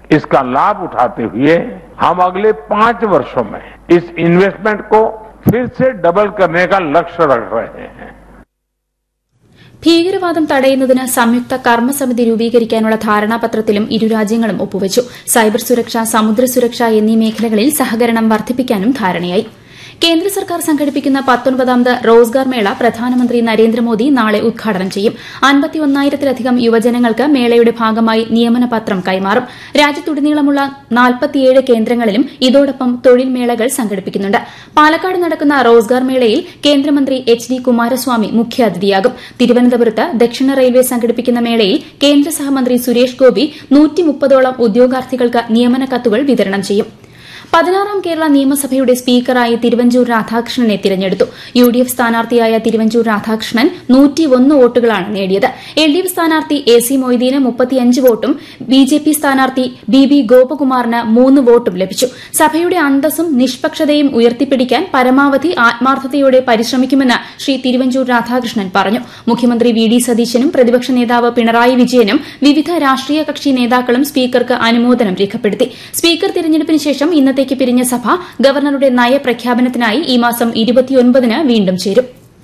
इसका लाभ उठाते हुए हम अगले पांच वर्षों में इस इन्वेस्टमेंट को फिर से डबल करने का लक्ष्य रख रहे हैं ഭീകരവാദം തടയുന്നതിന് സംയുക്ത കർമ്മസമിതി രൂപീകരിക്കാനുള്ള ധാരണാപത്രത്തിലും ഇരു രാജ്യങ്ങളും ഒപ്പുവച്ചു സൈബർ സുരക്ഷ സമുദ്ര സുരക്ഷ എന്നീ മേഖലകളിൽ സഹകരണം വർദ്ധിപ്പിക്കാനും ധാരണയായി കേന്ദ്ര സർക്കാർ സംഘടിപ്പിക്കുന്ന പത്തൊൻപതാമത് റോസ്ഗാർ മേള പ്രധാനമന്ത്രി നരേന്ദ്രമോദി നാളെ ഉദ്ഘാടനം ചെയ്യും അൻപത്തിയൊന്നായിരത്തിലധികം യുവജനങ്ങൾക്ക് മേളയുടെ ഭാഗമായി നിയമന പത്രം കൈമാറും രാജ്യത്തുടനീളമുള്ള നാൽപ്പത്തിയേഴ് കേന്ദ്രങ്ങളിലും ഇതോടൊപ്പം തൊഴിൽ മേളകൾ സംഘടിപ്പിക്കുന്നുണ്ട് പാലക്കാട് നടക്കുന്ന റോസ്ഗാർ മേളയിൽ കേന്ദ്രമന്ത്രി എച്ച് ഡി കുമാരസ്വാമി മുഖ്യാതിഥിയാകും തിരുവനന്തപുരത്ത് ദക്ഷിണ റെയിൽവേ സംഘടിപ്പിക്കുന്ന മേളയിൽ കേന്ദ്ര സഹമന്ത്രി സുരേഷ് ഗോപി നൂറ്റിമുപ്പതോളം ഉദ്യോഗാർത്ഥികൾക്ക് നിയമന കത്തുകൾ വിതരണം ചെയ്യും പതിനാറാം കേരള നിയമസഭയുടെ സ്പീക്കറായി തിരുവഞ്ചൂർ രാധാകൃഷ്ണനെ തിരഞ്ഞെടുത്തു യു ഡി എഫ് സ്ഥാനാർത്ഥിയായ തിരുവഞ്ചൂർ രാധാകൃഷ്ണൻ നൂറ്റിയൊന്ന് വോട്ടുകളാണ് നേടിയത് എൽ ഡി എഫ് സ്ഥാനാർത്ഥി എ സി മൊയ്തീന് മുപ്പത്തിയഞ്ച് വോട്ടും ബി ജെ പി സ്ഥാനാർത്ഥി ബി ബി ഗോപകുമാറിന് മൂന്ന് വോട്ടും ലഭിച്ചു സഭയുടെ അന്തസ്സും നിഷ്പക്ഷതയും ഉയർത്തിപ്പിടിക്കാൻ പരമാവധി ആത്മാർത്ഥതയോടെ പരിശ്രമിക്കുമെന്ന് ശ്രീ തിരുവഞ്ചൂർ രാധാകൃഷ്ണൻ പറഞ്ഞു മുഖ്യമന്ത്രി വി ഡി സതീശനും പ്രതിപക്ഷ നേതാവ് പിണറായി വിജയനും വിവിധ രാഷ്ട്രീയ കക്ഷി നേതാക്കളും സ്പീക്കർക്ക് അനുമോദനം രേഖപ്പെടുത്തി സ്പീക്കർ തിരഞ്ഞെടുപ്പിന് ശേഷം ഇന്നത്തേക്ക് പിരിഞ്ഞ സഭ ഗവർണറുടെ നയപ്രഖ്യാപനത്തിനായി ഈ മാസം ഇരുപത്തിയൊൻപതിന് വീണ്ടും ചേരും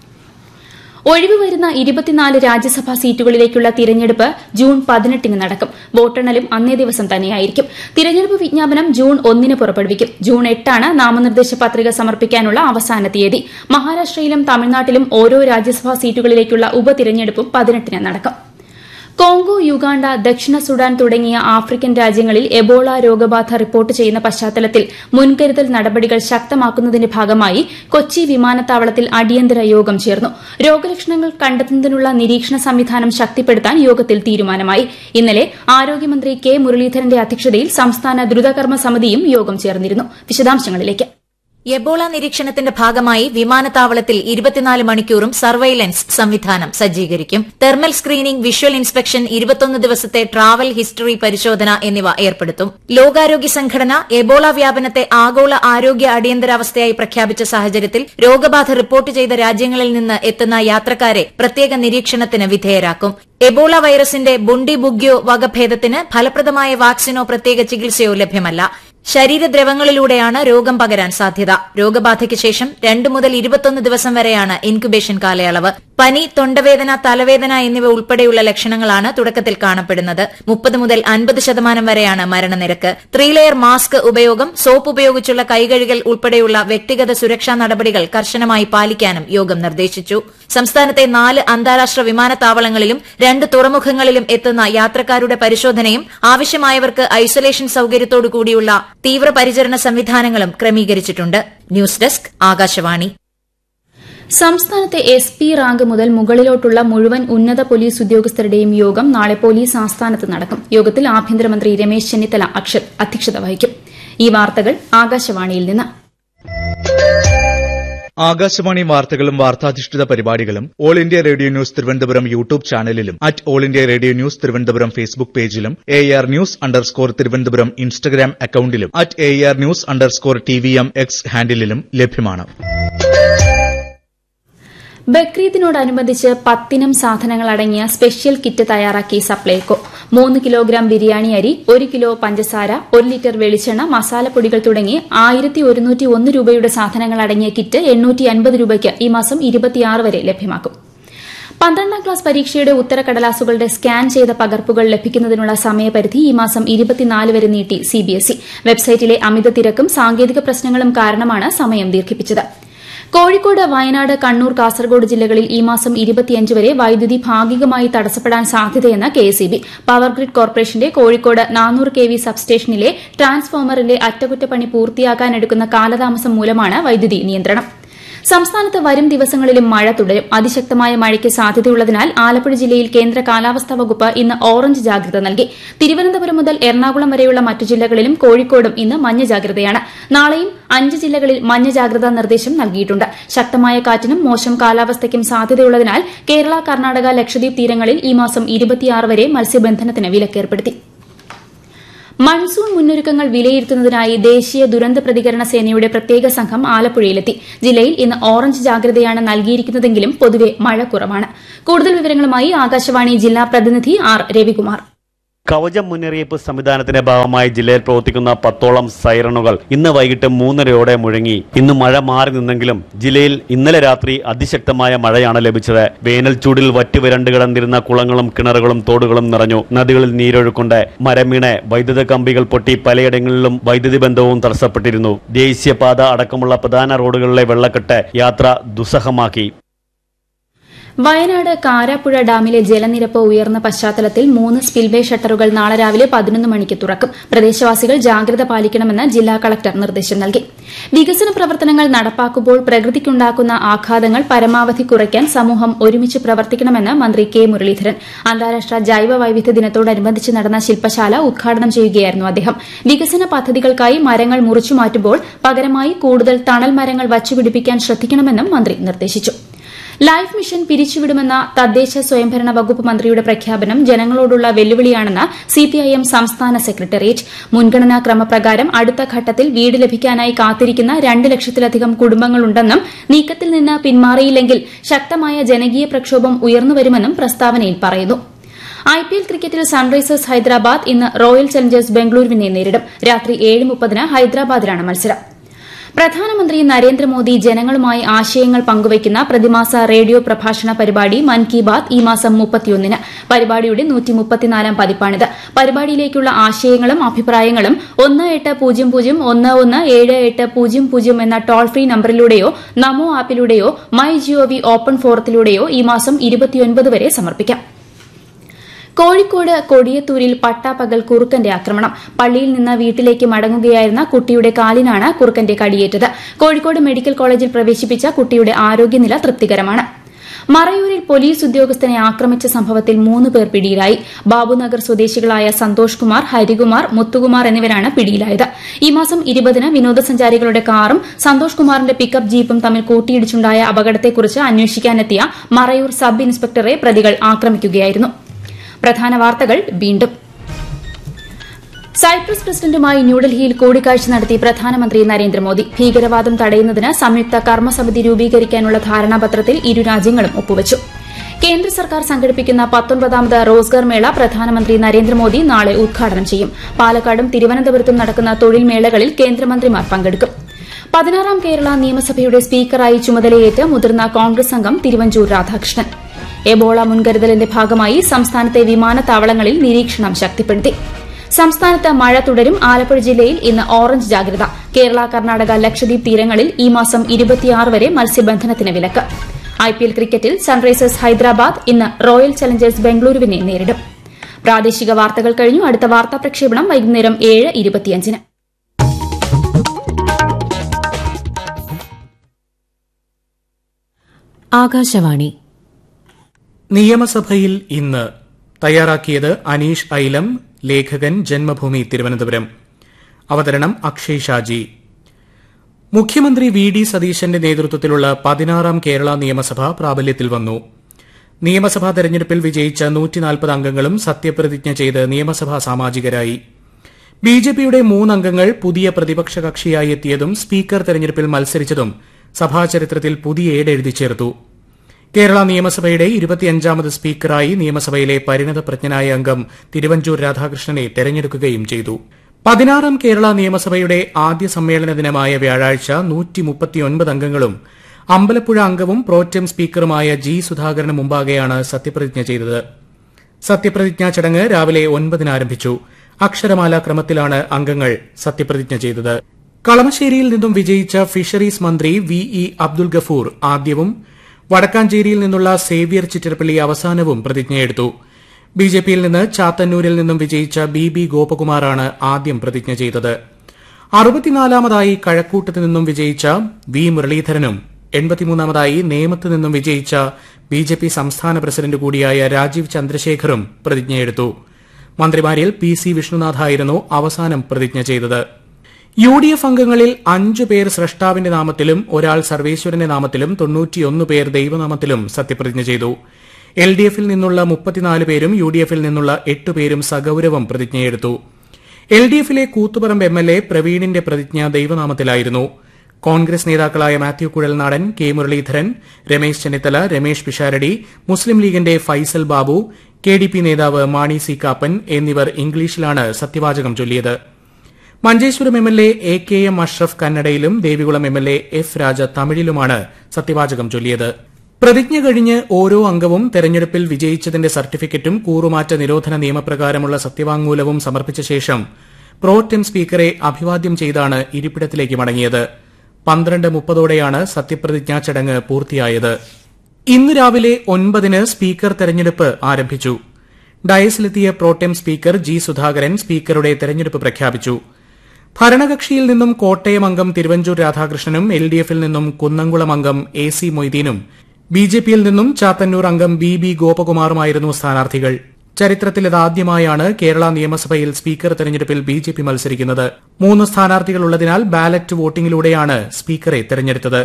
ഒഴിവ് വരുന്ന ഇരുപത്തിനാല് രാജ്യസഭാ സീറ്റുകളിലേക്കുള്ള തിരഞ്ഞെടുപ്പ് ജൂൺ പതിനെട്ടിന് നടക്കും വോട്ടെണ്ണലും അന്നേ ദിവസം തന്നെയായിരിക്കും തിരഞ്ഞെടുപ്പ് വിജ്ഞാപനം ജൂൺ ഒന്നിന് പുറപ്പെടുവിക്കും ജൂൺ എട്ടാണ് നാമനിർദ്ദേശ പത്രിക സമർപ്പിക്കാനുള്ള അവസാന തീയതി മഹാരാഷ്ട്രയിലും തമിഴ്നാട്ടിലും ഓരോ രാജ്യസഭാ സീറ്റുകളിലേക്കുള്ള ഉപതിരഞ്ഞെടുപ്പും പതിനെട്ടിന് നടക്കും കോങ്കോ യുഗാണ്ട ദക്ഷിണ സുഡാൻ തുടങ്ങിയ ആഫ്രിക്കൻ രാജ്യങ്ങളിൽ എബോള രോഗബാധ റിപ്പോർട്ട് ചെയ്യുന്ന പശ്ചാത്തലത്തിൽ മുൻകരുതൽ നടപടികൾ ശക്തമാക്കുന്നതിന്റെ ഭാഗമായി കൊച്ചി വിമാനത്താവളത്തിൽ അടിയന്തര യോഗം ചേർന്നു രോഗലക്ഷണങ്ങൾ കണ്ടെത്തുന്നതിനുള്ള നിരീക്ഷണ സംവിധാനം ശക്തിപ്പെടുത്താൻ യോഗത്തിൽ തീരുമാനമായി ഇന്നലെ ആരോഗ്യമന്ത്രി കെ മുരളീധരന്റെ അധ്യക്ഷതയിൽ സംസ്ഥാന ദ്രുതകർമ്മ സമിതിയും യോഗം ചേർന്നിരുന്നു വിശദാംശങ്ങളിലേക്ക് എബോള നിരീക്ഷണത്തിന്റെ ഭാഗമായി വിമാനത്താവളത്തിൽ ഇരുപത്തിനാല് മണിക്കൂറും സർവൈലൻസ് സംവിധാനം സജ്ജീകരിക്കും തെർമൽ സ്ക്രീനിംഗ് വിഷ്വൽ ഇൻസ്പെക്ഷൻ ഇരുപത്തൊന്ന് ദിവസത്തെ ട്രാവൽ ഹിസ്റ്ററി പരിശോധന എന്നിവ ഏർപ്പെടുത്തും ലോകാരോഗ്യ സംഘടന എബോള വ്യാപനത്തെ ആഗോള ആരോഗ്യ അടിയന്തരാവസ്ഥയായി പ്രഖ്യാപിച്ച സാഹചര്യത്തിൽ രോഗബാധ റിപ്പോർട്ട് ചെയ്ത രാജ്യങ്ങളിൽ നിന്ന് എത്തുന്ന യാത്രക്കാരെ പ്രത്യേക നിരീക്ഷണത്തിന് വിധേയരാക്കും എബോള വൈറസിന്റെ ബുണ്ടി ബുഗ്യോ വകഭേദത്തിന് ഫലപ്രദമായ വാക്സിനോ പ്രത്യേക ചികിത്സയോ ലഭ്യമല്ല ശരീരദ്രവങ്ങളിലൂടെയാണ് രോഗം പകരാൻ സാധ്യത രോഗബാധയ്ക്ക് ശേഷം രണ്ടു മുതൽ ഇരുപത്തൊന്ന് ദിവസം വരെയാണ് ഇൻക്യുബേഷൻ കാലയളവ് പനി തൊണ്ടവേദന തലവേദന എന്നിവ ഉൾപ്പെടെയുള്ള ലക്ഷണങ്ങളാണ് തുടക്കത്തിൽ കാണപ്പെടുന്നത് മുപ്പത് മുതൽ അൻപത് ശതമാനം വരെയാണ് മരണനിരക്ക് ത്രീ ലെയർ മാസ്ക് ഉപയോഗം സോപ്പ് ഉപയോഗിച്ചുള്ള കൈകഴുകൽ ഉൾപ്പെടെയുള്ള വ്യക്തിഗത സുരക്ഷാ നടപടികൾ കർശനമായി പാലിക്കാനും യോഗം നിർദ്ദേശിച്ചു സംസ്ഥാനത്തെ നാല് അന്താരാഷ്ട്ര വിമാനത്താവളങ്ങളിലും രണ്ട് തുറമുഖങ്ങളിലും എത്തുന്ന യാത്രക്കാരുടെ പരിശോധനയും ആവശ്യമായവർക്ക് ഐസൊലേഷൻ സൌകര്യത്തോടു കൂടിയുള്ള തീവ്രപരിചരണ സംവിധാനങ്ങളും ക്രമീകരിച്ചിട്ടുണ്ട് ന്യൂസ് ഡെസ്ക് ആകാശവാണി സംസ്ഥാനത്തെ എസ് പി റാങ്ക് മുതൽ മുകളിലോട്ടുള്ള മുഴുവൻ ഉന്നത പോലീസ് ഉദ്യോഗസ്ഥരുടെയും യോഗം നാളെ പോലീസ് ആസ്ഥാനത്ത് നടക്കും യോഗത്തിൽ ആഭ്യന്തരമന്ത്രി രമേശ് ചെന്നിത്തല അധ്യക്ഷത വഹിക്കും ഈ വാർത്തകൾ ആകാശവാണിയിൽ നിന്ന് ആകാശവാണി വാർത്തകളും വാർത്താധിഷ്ഠിത പരിപാടികളും All India Radio News Thiruvananthapuram YouTube ചാനലിലും at All India Radio News Thiruvananthapuram Facebook പേജിലും A R news underscore Thiruvananthapuram Instagram അക്കൌണ്ടിലും at A R news underscore T V M X ഹാൻഡിലും ലഭ്യമാണ് ബക്രീദിനോടനുബന്ധിച്ച് പത്തിനം സാധനങ്ങൾ അടങ്ങിയ സ്പെഷ്യൽ കിറ്റ് തയ്യാറാക്കി സപ്ലൈകോ മൂന്ന് കിലോഗ്രാം ബിരിയാണി അരി ഒരു കിലോ പഞ്ചസാര ഒരു ലിറ്റർ വെളിച്ചെണ്ണ മസാലപ്പൊടികൾ തുടങ്ങി ആയിരത്തി ഒരുന്നൂറ്റി ഒന്ന് രൂപയുടെ സാധനങ്ങൾ അടങ്ങിയ കിറ്റ് എണ്ണൂറ്റി അൻപത് രൂപയ്ക്ക് ഈ മാസം ഇരുപത്തിയാറ് വരെ ലഭ്യമാക്കും പന്ത്രണ്ടാം ക്ലാസ് പരീക്ഷയുടെ ഉത്തരക്കടലാസുകളുടെ സ്കാൻ ചെയ്ത പകർപ്പുകൾ ലഭിക്കുന്നതിനുള്ള സമയപരിധി ഈ മാസം ഇരുപത്തിനാല് വരെ നീട്ടി സിബിഎസ്ഇ വെബ്സൈറ്റിലെ അമിത തിരക്കും സാങ്കേതിക പ്രശ്നങ്ങളും കാരണമാണ് സമയം ദീർഘിപ്പിച്ചത് കോഴിക്കോട് വയനാട് കണ്ണൂർ കാസർഗോഡ് ജില്ലകളിൽ ഈ മാസം ഇരുപത്തിയഞ്ച് വരെ വൈദ്യുതി ഭാഗികമായി തടസ്സപ്പെടാൻ സാധ്യതയെന്ന് കെഎസ്ഇബി പവർ ഗ്രിഡ് കോർപ്പറേഷന്റെ കോഴിക്കോട് നാനൂറ് കെ വി സബ്സ്റ്റേഷനിലെ ട്രാൻസ്ഫോമറിന്റെ അറ്റകുറ്റപ്പണി പൂർത്തിയാക്കാനെടുക്കുന്ന കാലതാമസം മൂലമാണ് വൈദ്യുതി നിയന്ത്രണം സംസ്ഥാനത്ത് വരും ദിവസങ്ങളിലും മഴ തുടരും അതിശക്തമായ മഴയ്ക്ക് സാധ്യതയുള്ളതിനാൽ ആലപ്പുഴ ജില്ലയിൽ കേന്ദ്ര കാലാവസ്ഥാ വകുപ്പ് ഇന്ന് ഓറഞ്ച് ജാഗ്രത നൽകി തിരുവനന്തപുരം മുതൽ എറണാകുളം വരെയുള്ള മറ്റു ജില്ലകളിലും കോഴിക്കോടും ഇന്ന് മഞ്ഞ ജാഗ്രതയാണ് നാളെയും അഞ്ച് ജില്ലകളിൽ മഞ്ഞ ജാഗ്രതാ നിർദ്ദേശം നൽകിയിട്ടുണ്ട് ശക്തമായ കാറ്റിനും മോശം കാലാവസ്ഥയ്ക്കും സാധ്യതയുള്ളതിനാൽ കേരള കർണാടക ലക്ഷദ്വീപ് തീരങ്ങളിൽ ഈ മാസം ഇരുപത്തിയാറ് വരെ മത്സ്യബന്ധനത്തിന് വിലക്കേർപ്പെടുത്തി മൺസൂൺ മുന്നൊരുക്കങ്ങൾ വിലയിരുത്തുന്നതിനായി ദേശീയ ദുരന്ത പ്രതികരണ സേനയുടെ പ്രത്യേക സംഘം ആലപ്പുഴയിലെത്തി ജില്ലയിൽ ഇന്ന് ഓറഞ്ച് ജാഗ്രതയാണ് നൽകിയിരിക്കുന്നതെങ്കിലും പൊതുവെ മഴ കുറവാണ് കൂടുതൽ വിവരങ്ങളുമായി ആകാശവാണി ജില്ലാ പ്രതിനിധി ആർ രവികുമാർ കവചം മുന്നറിയിപ്പ് സംവിധാനത്തിന്റെ ഭാഗമായി ജില്ലയിൽ പ്രവർത്തിക്കുന്ന പത്തോളം സൈറണുകൾ ഇന്ന് വൈകിട്ട് മൂന്നരയോടെ മുഴങ്ങി ഇന്ന് മഴ മാറി നിന്നെങ്കിലും ജില്ലയിൽ ഇന്നലെ രാത്രി അതിശക്തമായ മഴയാണ് ലഭിച്ചത് വേനൽ ചൂടിൽ വറ്റുവരണ്ട് കിടന്നിരുന്ന കുളങ്ങളും കിണറുകളും തോടുകളും നിറഞ്ഞു നദികളിൽ നീരൊഴുക്കൊണ്ട് മരം വീണ് വൈദ്യുത കമ്പികൾ പൊട്ടി പലയിടങ്ങളിലും വൈദ്യുതി ബന്ധവും തടസ്സപ്പെട്ടിരുന്നു ദേശീയപാത അടക്കമുള്ള പ്രധാന റോഡുകളിലെ വെള്ളക്കെട്ട് യാത്ര ദുസ്സഹമാക്കി വയനാട് കാരാപ്പുഴ ഡാമിലെ ജലനിരപ്പ് ഉയർന്ന പശ്ചാത്തലത്തിൽ മൂന്ന് സ്പിൽവേ ഷട്ടറുകൾ നാളെ രാവിലെ പതിനൊന്ന് മണിക്ക് തുറക്കും പ്രദേശവാസികൾ ജാഗ്രത പാലിക്കണമെന്ന് ജില്ലാ കളക്ടർ നിർദ്ദേശം നൽകി വികസന പ്രവർത്തനങ്ങൾ നടപ്പാക്കുമ്പോൾ പ്രകൃതിക്കുണ്ടാക്കുന്ന ആഘാതങ്ങൾ പരമാവധി കുറയ്ക്കാൻ സമൂഹം ഒരുമിച്ച് പ്രവർത്തിക്കണമെന്ന് മന്ത്രി കെ മുരളീധരൻ അന്താരാഷ്ട്ര ജൈവ വൈവിധ്യ ദിനത്തോടനുബന്ധിച്ച് നടന്ന ശില്പശാല ഉദ്ഘാടനം ചെയ്യുകയായിരുന്നു അദ്ദേഹം വികസന പദ്ധതികൾക്കായി മരങ്ങൾ മുറിച്ചുമാറ്റുമ്പോൾ പകരമായി കൂടുതൽ തണൽ മരങ്ങൾ വച്ചുപിടിപ്പിക്കാൻ ശ്രദ്ധിക്കണമെന്നും മന്ത്രി നിർദ്ദേശിച്ചു ലൈഫ് മിഷൻ പിരിച്ചുവിടുമെന്ന തദ്ദേശ സ്വയംഭരണ വകുപ്പ് മന്ത്രിയുടെ പ്രഖ്യാപനം ജനങ്ങളോടുള്ള വെല്ലുവിളിയാണെന്ന് സിപിഐഎം സംസ്ഥാന സെക്രട്ടേറിയറ്റ് മുൻഗണനാ ക്രമപ്രകാരം അടുത്ത ഘട്ടത്തിൽ വീട് ലഭിക്കാനായി കാത്തിരിക്കുന്ന രണ്ട് ലക്ഷത്തിലധികം കുടുംബങ്ങളുണ്ടെന്നും നീക്കത്തിൽ നിന്ന് പിന്മാറിയില്ലെങ്കിൽ ശക്തമായ ജനകീയ പ്രക്ഷോഭം ഉയർന്നുവരുമെന്നും പ്രസ്താവനയിൽ പറയുന്നു ഐപിഎൽ ക്രിക്കറ്റിൽ സൺറൈസേഴ്സ് ഹൈദരാബാദ് ഇന്ന് റോയൽ ചലഞ്ചേഴ്സ് ബംഗളൂരുവിനെ നേരിടും രാത്രി ഏഴ് മുപ്പതിന് ഹൈദരാബാദിലാണ് മത്സരം പ്രധാനമന്ത്രി നരേന്ദ്രമോദി ജനങ്ങളുമായി ആശയങ്ങൾ പങ്കുവയ്ക്കുന്ന പ്രതിമാസ റേഡിയോ പ്രഭാഷണ പരിപാടി മൻ കി ബാത് ഈ മാസം മുപ്പത്തിയൊന്നിന് പരിപാടിയുടെ നൂറ്റിമുപ്പത്തിനാലാം പതിപ്പാണിത് പരിപാടിയിലേക്കുള്ള ആശയങ്ങളും അഭിപ്രായങ്ങളും ഒന്ന് എട്ട് പൂജ്യം പൂജ്യം ഒന്ന് ഒന്ന് ഏഴ് എട്ട് പൂജ്യം പൂജ്യം എന്ന ടോൾ ഫ്രീ നമ്പറിലൂടെയോ നമോ ആപ്പിലൂടെയോ മൈ ജിഒവി ഓപ്പൺ ഫോറത്തിലൂടെയോ ഈ മാസം ഇരുപത്തിയൊൻപത് വരെ സമർപ്പിക്കാം കോഴിക്കോട് കൊടിയത്തൂരിൽ പട്ടാപ്പകൽ കുറുക്കന്റെ ആക്രമണം പള്ളിയിൽ നിന്ന് വീട്ടിലേക്ക് മടങ്ങുകയായിരുന്ന കുട്ടിയുടെ കാലിനാണ് കുറുക്കന്റെ കടിയേറ്റത് കോഴിക്കോട് മെഡിക്കൽ കോളേജിൽ പ്രവേശിപ്പിച്ച കുട്ടിയുടെ ആരോഗ്യനില തൃപ്തികരമാണ് മറയൂരിൽ പോലീസ് ഉദ്യോഗസ്ഥനെ ആക്രമിച്ച സംഭവത്തിൽ മൂന്ന് പേർ പിടിയിലായി ബാബുനഗർ സ്വദേശികളായ സന്തോഷ് കുമാർ ഹരികുമാർ മുത്തുകുമാർ എന്നിവരാണ് പിടിയിലായത് ഈ മാസം ഇരുപതിന് വിനോദസഞ്ചാരികളുടെ കാറും സന്തോഷ് കുമാറിന്റെ പിക്കപ്പ് ജീപ്പും തമ്മിൽ കൂട്ടിയിടിച്ചുണ്ടായ അപകടത്തെക്കുറിച്ച് അന്വേഷിക്കാനെത്തിയ മറയൂർ സബ് ഇൻസ്പെക്ടറെ പ്രതികൾ ആക്രമിക്കുകയായിരുന്നു പ്രധാന വാർത്തകൾ വീണ്ടും സൈപ്രസ് പ്രസിഡന്റുമായി ന്യൂഡൽഹിയിൽ കൂടിക്കാഴ്ച നടത്തി പ്രധാനമന്ത്രി നരേന്ദ്രമോദി ഭീകരവാദം തടയുന്നതിന് സംയുക്ത കർമ്മസമിതി രൂപീകരിക്കാനുള്ള ധാരണാപത്രത്തിൽ ഇരു രാജ്യങ്ങളും ഒപ്പുവച്ചു കേന്ദ്ര സർക്കാർ സംഘടിപ്പിക്കുന്ന പത്തൊൻപതാമത് റോസ്ഗാർ മേള പ്രധാനമന്ത്രി നരേന്ദ്രമോദി നാളെ ഉദ്ഘാടനം ചെയ്യും പാലക്കാടും തിരുവനന്തപുരത്തും നടക്കുന്ന തൊഴിൽ മേളകളിൽ കേന്ദ്രമന്ത്രിമാർ പങ്കെടുക്കും പതിനാറാം കേരള നിയമസഭയുടെ സ്പീക്കറായി ചുമതലയേറ്റ് മുതിർന്ന കോൺഗ്രസ് അംഗം തിരുവഞ്ചൂർ രാധാകൃഷ്ണൻ എബോള മുൻകരുതലിന്റെ ഭാഗമായി സംസ്ഥാനത്തെ വിമാനത്താവളങ്ങളിൽ നിരീക്ഷണം ശക്തിപ്പെടുത്തി സംസ്ഥാനത്ത് മഴ തുടരും ആലപ്പുഴ ജില്ലയിൽ ഇന്ന് ഓറഞ്ച് ജാഗ്രത കേരള കർണാടക ലക്ഷദ്വീപ് തീരങ്ങളിൽ ഈ മാസം ഇരുപത്തിയാറ് വരെ മത്സ്യബന്ധനത്തിന് വിലക്ക് ഐപിഎൽ ക്രിക്കറ്റിൽ സൺറൈസേഴ്സ് ഹൈദരാബാദ് ഇന്ന് റോയൽ ചലഞ്ചേഴ്സ് ബംഗളൂരുവിനെ നേരിടും പ്രാദേശിക വാർത്തകൾ കഴിഞ്ഞു അടുത്ത വാർത്താ പ്രക്ഷേപണം വൈകുന്നേരം ഏഴ് ഇരുപത്തിയഞ്ചിന് ആകാശവാണി നിയമസഭയിൽ ഇന്ന് തയ്യാറാക്കിയത് അനീഷ് ഐലം ലേഖകൻ ജന്മഭൂമി തിരുവനന്തപുരം അവതരണം അക്ഷയ് ഷാജി മുഖ്യമന്ത്രി വി ഡി സതീശന്റെ നേതൃത്വത്തിലുള്ള പതിനാറാം കേരള നിയമസഭ പ്രാബല്യത്തിൽ വന്നു നിയമസഭാ തെരഞ്ഞെടുപ്പിൽ വിജയിച്ച നൂറ്റിനാൽപ്പത് അംഗങ്ങളും സത്യപ്രതിജ്ഞ ചെയ്ത് നിയമസഭാ സാമാജികരായി ബി ജെ പിയുടെ മൂന്നംഗങ്ങൾ പുതിയ പ്രതിപക്ഷ കക്ഷിയായി എത്തിയതും സ്പീക്കർ തെരഞ്ഞെടുപ്പിൽ മത്സരിച്ചതും സഭാചരിത്രത്തിൽ പുതിയ ഏടെഴുതി ചേർത്തു കേരള നിയമസഭയുടെ ഇരുപത്തിയഞ്ചാമത് സ്പീക്കറായി നിയമസഭയിലെ പരിണതപ്രജ്ഞനായ അംഗം തിരുവഞ്ചൂർ രാധാകൃഷ്ണനെ തെരഞ്ഞെടുക്കുകയും ചെയ്തു പതിനാറാം കേരള നിയമസഭയുടെ ആദ്യ സമ്മേളന ദിനമായ വ്യാഴാഴ്ച നൂറ്റിമുപ്പത്തിയൊൻപത് അംഗങ്ങളും അമ്പലപ്പുഴ അംഗവും പ്രോറ്റം സ്പീക്കറുമായ ജി സുധാകരന് മുമ്പാകെയാണ് സത്യപ്രതിജ്ഞ ചെയ്തത് സത്യപ്രതിജ്ഞാ ചടങ്ങ് രാവിലെ ഒൻപതിന് ആരംഭിച്ചു അക്ഷരമാല ക്രമത്തിലാണ് അംഗങ്ങൾ സത്യപ്രതിജ്ഞ ചെയ്തത് കളമശ്ശേരിയിൽ നിന്നും വിജയിച്ച ഫിഷറീസ് മന്ത്രി വി ഇ അബ്ദുൽ ഗഫൂർ ആദ്യവും വടക്കാഞ്ചേരിയിൽ നിന്നുള്ള സേവ്യർ ചിറ്റരപ്പള്ളി അവസാനവും പ്രതിജ്ഞയെടുത്തു ബി ജെ പിയിൽ നിന്ന് ചാത്തന്നൂരിൽ നിന്നും വിജയിച്ച ബി ബി ഗോപകുമാറാണ് ആദ്യം പ്രതിജ്ഞ ചെയ്തത് അറുപത്തിനാലാമതായി കഴക്കൂട്ടത്ത് നിന്നും വിജയിച്ച വി മുരളീധരനും എൺപത്തിമൂന്നാമതായി നേമത്ത് നിന്നും വിജയിച്ച ബി ജെ പി സംസ്ഥാന പ്രസിഡന്റ് കൂടിയായ രാജീവ് ചന്ദ്രശേഖറും പ്രതിജ്ഞയെടുത്തു മന്ത്രിമാരിൽ പി സി വിഷ്ണുനാഥായിരുന്നു അവസാനം പ്രതിജ്ഞ ചെയ്തത് യു ഡി എഫ് അംഗങ്ങളിൽ അഞ്ചു പേർ സ്രഷ്ടാവിന്റെ നാമത്തിലും ഒരാൾ സർവേശ്വരന്റെ നാമത്തിലും തൊണ്ണൂറ്റിയൊന്ന് പേർ ദൈവനാമത്തിലും സത്യപ്രതിജ്ഞ ചെയ്തു എൽ ഡി എഫിൽ നിന്നുള്ള മുപ്പത്തിനാല് പേരും യു ഡി എഫിൽ നിന്നുള്ള എട്ട് പേരും സഗൌരവം പ്രതിജ്ഞയെടുത്തു എൽ ഡി എഫിലെ കൂത്തുപറമ്പ് എം എൽ എ പ്രവീണിന്റെ പ്രതിജ്ഞ ദൈവനാമത്തിലായിരുന്നു കോൺഗ്രസ് നേതാക്കളായ Mathew Kuzhalnadan K Muraleedharan Ramesh Chennithala Ramesh Pisharody Muslim ലീഗിന്റെ Faisal Babu K D P നേതാവ് മാണി സി കാപ്പൻ എന്നിവർ ഇംഗ്ലീഷിലാണ് സത്യവാചകം ചൊല്ലിയത് Manjeshwaram M L A A K M Ashraf കന്നഡയിലും Devikulam M L A F Raja തമിഴിലുമാണ് സത്യവാചകം ചൊല്ലിയത് പ്രതിജ്ഞ കഴിഞ്ഞ് ഓരോ അംഗവും തെരഞ്ഞെടുപ്പിൽ വിജയിച്ചതിന്റെ സർട്ടിഫിക്കറ്റും കൂറുമാറ്റ നിരോധന നിയമപ്രകാരമുള്ള സത്യവാങ്മൂലവും സമർപ്പിച്ച ശേഷം പ്രോടെം സ്പീക്കറെ അഭിവാദ്യം ചെയ്താണ് ഇരിപ്പിടത്തിലേക്ക് മടങ്ങിയത് പന്ത്രണ്ട് മുപ്പതോടെയാണ് സത്യപ്രതിജ്ഞാ ചടങ്ങ് പൂർത്തിയായത് ഇന്ന് രാവിലെ ഒൻപതിന് സ്പീക്കർ തെരഞ്ഞെടുപ്പ് ആരംഭിച്ചു ഡയസിലെത്തിയ പ്രോടെം സ്പീക്കർ ജി സുധാകരൻ സ്പീക്കറുടെ തെരഞ്ഞെടുപ്പ് പ്രഖ്യാപിച്ചു ഭരണകക്ഷിയിൽ നിന്നും കോട്ടയം അംഗം തിരുവഞ്ചൂർ രാധാകൃഷ്ണനും എൽ ഡി എഫിൽ നിന്നും കുന്നംകുളം അംഗം എ സി മൊയ്തീനും ബി ജെ പിയിൽ നിന്നും ചാത്തന്നൂർ അംഗം ബി ബി ഗോപകുമാറുമായിരുന്നു സ്ഥാനാർത്ഥികൾ ചരിത്രത്തിലിതാദ്യമായാണ് കേരള നിയമസഭയിൽ സ്പീക്കർ തെരഞ്ഞെടുപ്പിൽ ബി ജെ പി മത്സരിക്കുന്നത് മൂന്ന് സ്ഥാനാർത്ഥികളുള്ളതിനാൽ ബാലറ്റ് വോട്ടിംഗിലൂടെയാണ് സ്പീക്കറെ തെരഞ്ഞെടുത്തത്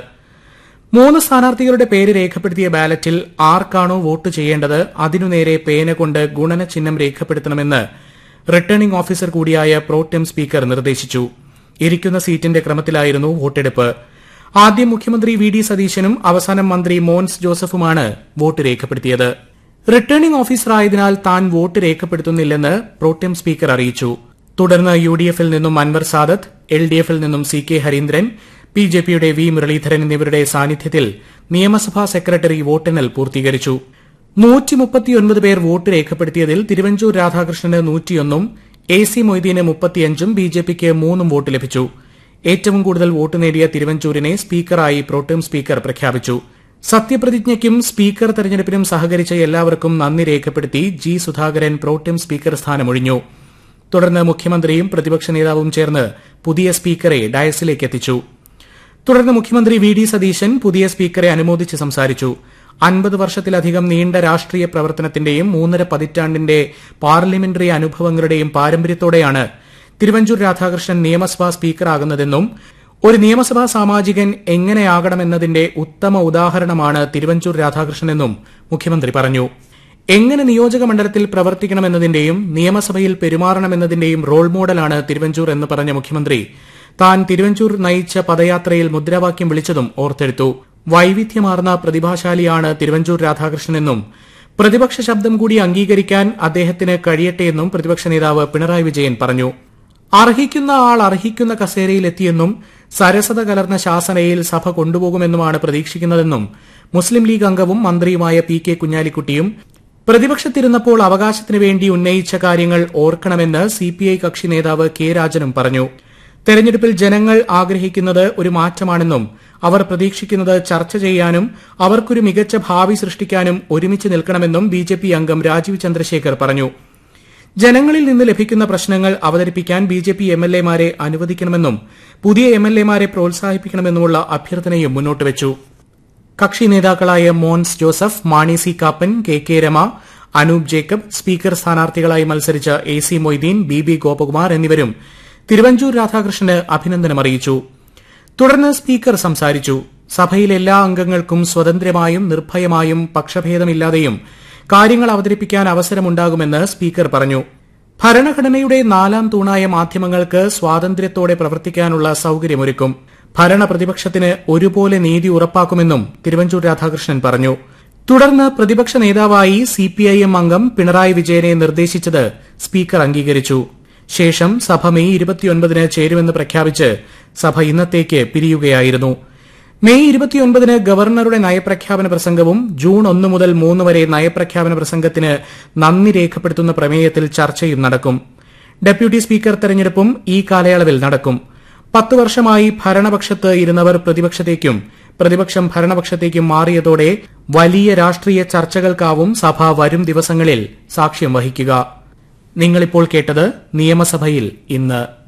മൂന്ന് സ്ഥാനാർത്ഥികളുടെ പേര് രേഖപ്പെടുത്തിയ ബാലറ്റിൽ ആർക്കാണോ വോട്ട് ചെയ്യേണ്ടത് അതിനു നേരെ പേന കൊണ്ട് ഗുണന ചിഹ്നം രേഖപ്പെടുത്തണമെന്ന് റിട്ടേണിംഗ് ഓഫീസർ കൂടിയായ പ്രോടെം സ്പീക്കർ നിർദ്ദേശിച്ചു ഇരിക്കുന്ന സീറ്റിന്റെ ക്രമത്തിലായിരുന്നു വോട്ടെടുപ്പ് ആദ്യം മുഖ്യമന്ത്രി വി ഡി സതീശനും അവസാനം മന്ത്രി മോൻസ് ജോസഫുമാണ് വോട്ട് രേഖപ്പെടുത്തിയത് റിട്ടേണിംഗ് ഓഫീസറായതിനാൽ താൻ വോട്ട് രേഖപ്പെടുത്തുന്നില്ലെന്ന് പ്രോടെം സ്പീക്കർ അറിയിച്ചു തുടർന്ന് യു ഡി എഫിൽ നിന്നും അൻവർ സാദത്ത് എൽ ഡി എഫിൽ നിന്നും C K Hareendran B J പിയുടെ വി മുരളീധരൻ എന്നിവരുടെ സാന്നിധ്യത്തിൽ നിയമസഭാ സെക്രട്ടറി വോട്ടെണ്ണൽ പൂർത്തീകരിച്ചു നൂറ്റിമുപ്പത്തിയൊൻപത് പേർ വോട്ട് രേഖപ്പെടുത്തിയതിൽ തിരുവഞ്ചൂർ രാധാകൃഷ്ണന് നൂറ്റിയൊന്നും എ സി മൊയ്തീന് മുപ്പത്തിയഞ്ചും ബി ജെ പിക്ക് മൂന്നും വോട്ട് ലഭിച്ചു ഏറ്റവും കൂടുതൽ വോട്ട് നേടിയ തിരുവഞ്ചൂരിനെ സ്പീക്കറായി പ്രോട്ടേം സ്പീക്കർ പ്രഖ്യാപിച്ചു സത്യപ്രതിജ്ഞയ്ക്കും സ്പീക്കർ തെരഞ്ഞെടുപ്പിനും സഹകരിച്ച എല്ലാവർക്കും നന്ദി രേഖപ്പെടുത്തി ജി സുധാകരൻ പ്രോട്ടേം സ്പീക്കർ സ്ഥാനമൊഴിഞ്ഞു തുടർന്ന് മുഖ്യമന്ത്രിയും പ്രതിപക്ഷ നേതാവും ചേർന്ന് പുതിയ സ്പീക്കറെ ഡയസിലേക്ക് എത്തിച്ചു തുടർന്ന് മുഖ്യമന്ത്രി വി ഡി സതീശൻ പുതിയ സ്പീക്കറെ അനുമോദിച്ച് സംസാരിച്ചു അൻപത് വർഷത്തിലധികം നീണ്ട രാഷ്ട്രീയ പ്രവർത്തനത്തിന്റെയും മൂന്നര പതിറ്റാണ്ടിന്റെ പാർലമെന്ററി അനുഭവങ്ങളുടെയും പാരമ്പര്യത്തോടെയാണ് തിരുവഞ്ചൂർ രാധാകൃഷ്ണൻ നിയമസഭാ സ്പീക്കറാകുന്നതെന്നും ഒരു നിയമസഭാ സാമാജികൻ എങ്ങനെയാകണമെന്നതിന്റെ ഉത്തമ ഉദാഹരണമാണ് തിരുവഞ്ചൂർ രാധാകൃഷ്ണനെന്നും മുഖ്യമന്ത്രി പറഞ്ഞു എങ്ങനെ നിയോജക മണ്ഡലത്തിൽ പ്രവർത്തിക്കണമെന്നതിന്റെയും നിയമസഭയിൽ പെരുമാറണമെന്നതിന്റെയും റോൾ മോഡലാണ് തിരുവഞ്ചൂർ എന്ന് പറഞ്ഞ മുഖ്യമന്ത്രി താൻ തിരുവഞ്ചൂർ നയിച്ച പദയാത്രയിൽ മുദ്രാവാക്യം വിളിച്ചതും ഓർത്തെടുത്തു വൈവിധ്യമാർന്ന പ്രതിഭാശാലിയാണ് തിരുവഞ്ചൂർ രാധാകൃഷ്ണനെന്നും പ്രതിപക്ഷ ശബ്ദം കൂടി അംഗീകരിക്കാൻ അദ്ദേഹത്തിന് കഴിയട്ടെയെന്നും പ്രതിപക്ഷ നേതാവ് പിണറായി വിജയൻ പറഞ്ഞു അർഹിക്കുന്ന ആൾ അർഹിക്കുന്ന കസേരയിലെത്തിയെന്നും സരസത കലർന്ന ശാസനയിൽ സഭ കൊണ്ടുപോകുമെന്നുമാണ് പ്രതീക്ഷിക്കുന്നതെന്നും മുസ്ലിം ലീഗ് അംഗവും മന്ത്രിയുമായ പി കെ കുഞ്ഞാലിക്കുട്ടിയും പ്രതിപക്ഷത്തിരുന്നപ്പോൾ അവകാശത്തിനു വേണ്ടി ഉന്നയിച്ച കാര്യങ്ങൾ ഓർക്കണമെന്ന് സിപിഐ കക്ഷി നേതാവ് കെ രാജനും പറഞ്ഞു തെരഞ്ഞെടുപ്പിൽ ജനങ്ങൾ ആഗ്രഹിക്കുന്നത് ഒരു മാറ്റമാണെന്നും അവർ പ്രതീക്ഷിക്കുന്നത് ചർച്ച ചെയ്യാനും അവർക്കൊരു മികച്ച ഭാവി സൃഷ്ടിക്കാനും ഒരുമിച്ച് നിൽക്കണമെന്നും ബി ജെ പി അംഗം രാജീവ് ചന്ദ്രശേഖർ പറഞ്ഞു ജനങ്ങളിൽ നിന്ന് ലഭിക്കുന്ന പ്രശ്നങ്ങൾ അവതരിപ്പിക്കാൻ B J P M L എമാരെ അനുവദിക്കണമെന്നും പുതിയ എം എൽ എമാരെ പ്രോത്സാഹിപ്പിക്കണമെന്നുമുള്ള അഭ്യർത്ഥനയും മുന്നോട്ട് വെച്ചു കക്ഷി നേതാക്കളായ Mons Joseph Mani C Kappan K K Rema Anoop Jacob speaker സ്ഥാനാർത്ഥികളായി മത്സരിച്ച A C Moideen B B Gopakumar എന്നിവരും തിരുവഞ്ചൂർ രാധാകൃഷ്ണന് അഭിനന്ദനം അറിയിച്ചു തുടർന്ന് സ്പീക്കർ സംസാരിച്ചു സഭയിലെ എല്ലാ അംഗങ്ങൾക്കും സ്വതന്ത്രമായും നിർഭയമായും പക്ഷഭേദമില്ലാതെയും കാര്യങ്ങൾ അവതരിപ്പിക്കാൻ അവസരമുണ്ടാകുമെന്ന് സ്പീക്കർ പറഞ്ഞു ഭരണഘടനയുടെ നാലാം തൂണായ മാധ്യമങ്ങൾക്ക് സ്വാതന്ത്ര്യത്തോടെ പ്രവർത്തിക്കാനുള്ള സൌകര്യമൊരുക്കും ഭരണ പ്രതിപക്ഷത്തിന് ഒരുപോലെ നീതി ഉറപ്പാക്കുമെന്നും തിരുവഞ്ചൂർ രാധാകൃഷ്ണൻ പറഞ്ഞു തുടർന്ന് പ്രതിപക്ഷ നേതാവായി സിപിഐഎം അംഗം പിണറായി വിജയനെ നിർദ്ദേശിച്ചത് സ്പീക്കർ അംഗീകരിച്ചു ശേഷം സഭ മെയ് ഇരുപത്തിയൊൻപതിന് ചേരുമെന്ന് പ്രഖ്യാപിച്ച് സഭ ഇന്നത്തേക്ക് പിരിയുകയായിരുന്നു മെയ് ഇരുപത്തിയൊൻപതിന് ഗവർണറുടെ നയപ്രഖ്യാപന പ്രസംഗവും ജൂൺ ഒന്ന് മുതൽ മൂന്ന് വരെ നയപ്രഖ്യാപന പ്രസംഗത്തിന് നന്ദി രേഖപ്പെടുത്തുന്ന പ്രമേയത്തിൽ ചർച്ചയും നടക്കും ഡെപ്യൂട്ടി സ്പീക്കർ തെരഞ്ഞെടുപ്പും ഈ കാലയളവിൽ നടക്കും പത്ത് വർഷമായി ഭരണപക്ഷത്ത് ഇരുന്നവർ പ്രതിപക്ഷത്തേക്കും പ്രതിപക്ഷം ഭരണപക്ഷത്തേക്കും മാറിയതോടെ വലിയ രാഷ്ട്രീയ ചർച്ചകൾക്കാവും സഭ വരും ദിവസങ്ങളിൽ സാക്ഷ്യം വഹിക്കുക നിങ്ങളിപ്പോൾ കേട്ടത് നിയമസഭയിൽ ഇന്ന്